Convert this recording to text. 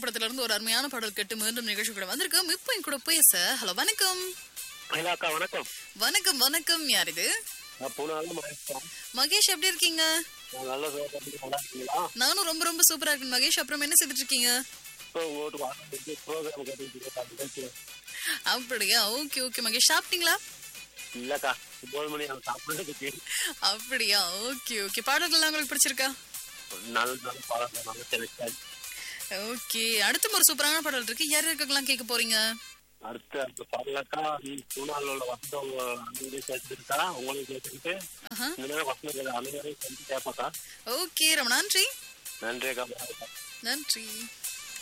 திரைப்படத்துல இருந்து ஒரு அருமையான பாடல் கேட்டு மீண்டும் நிகழ்ச்சி கூட வந்திருக்கோம் இப்போ என் கூட பேச ஹலோ வணக்கம் அக்கா வணக்கம் வணக்கம் வணக்கம் யார் இது நான் பூனால மகேஷ் மகேஷ் எப்படி இருக்கீங்க நான் நல்ல சோதனை நல்லா இருக்கீங்களா நானும் ரொம்ப ரொம்ப சூப்பரா இருக்கேன் மகேஷ் அப்புறம் என்ன செய்துட்டு இருக்கீங்க இப்போ உங்கள்கிட்ட வாங்க ப்ரோக்ராம் கேட்டு அப்படியா ஓகே ஓகே மகேஷ் சாப்பிட்டீங்களா இல்லக்கா ஒன்பது மணி நான் சாப்பிடுறதுக்கு அப்படியா ஓகே ஓகே பாடல்கள்லாம் உங்களுக்கு பிடிச்சிருக்கா நல்ல நல்ல பாடம் நல்ல செலக்ட் ஓகே அடுத்த ஒரு சூப்பரான பாடல் இருக்கு யார் இருக்கலாம் கேட்க போறீங்க அடுத்து அடுத்த பாடலாக்கா நீ பூனால உள்ள வசந்தம் அங்கே சேர்த்துருக்கா உங்களுக்கு கேட்டுக்கிட்டு ஆஹா. இந்த நேரம் வசந்தம் அனைவரையும் செஞ்சு கேட்பாக்கா ஓகே ரொம்ப நன்றி நன்றி அக்கா நன்றி